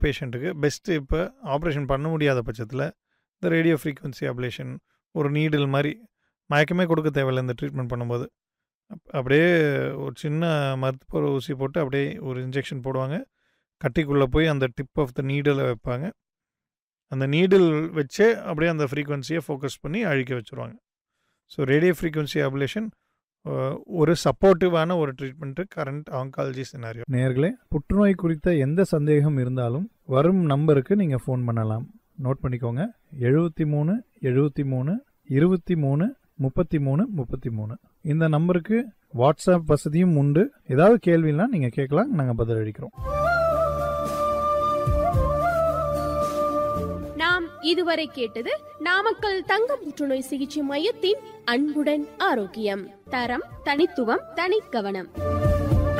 பேஷண்ட்டுக்கு பெஸ்ட்டு இப்போ ஆப்ரேஷன் பண்ண முடியாத பட்சத்தில் இந்த ரேடியோ ஃப்ரீக்வன்சி அப்ளேஷன் ஒரு நீடில் மாதிரி மயக்கமே கொடுக்க தேவையில்லை இந்த ட்ரீட்மெண்ட் பண்ணும்போது அப் அப்படியே ஒரு சின்ன மருத்துவ ஊசி போட்டு அப்படியே ஒரு இன்ஜெக்ஷன் போடுவாங்க கட்டிக்குள்ளே போய் அந்த டிப் ஆஃப் த நீடிலை வைப்பாங்க அந்த நீடில் வச்சே அப்படியே அந்த ஃப்ரீக்வன்சியை ஃபோக்கஸ் பண்ணி அழிக்க வச்சுருவாங்க ஸோ ரேடியோ ஃப்ரீக்வன்சி அப்ளேஷன் ஒரு சப்போர்ட்டிவான ஒரு ட்ரீட்மெண்ட்டு கரண்ட் ஆங்காலஜி சினாரியோ நேர்களே புற்றுநோய் குறித்த எந்த சந்தேகம் இருந்தாலும் வரும் நம்பருக்கு நீங்கள் ஃபோன் பண்ணலாம் நோட் பண்ணிக்கோங்க எழுபத்தி மூணு எழுபத்தி மூணு இருபத்தி மூணு முப்பத்தி மூணு முப்பத்தி மூணு இந்த நம்பருக்கு வாட்ஸ்அப் வசதியும் உண்டு ஏதாவது கேள்வினா நீங்கள் கேட்கலாம் நாங்கள் பதில் அளிக்கிறோம் நாம் இதுவரை கேட்டது நாமக்கல் தங்க புற்றுநோய் சிகிச்சை மையத்தின் அன்புடன் ஆரோக்கியம் தரம் தனித்துவம் தனிக்கவனம்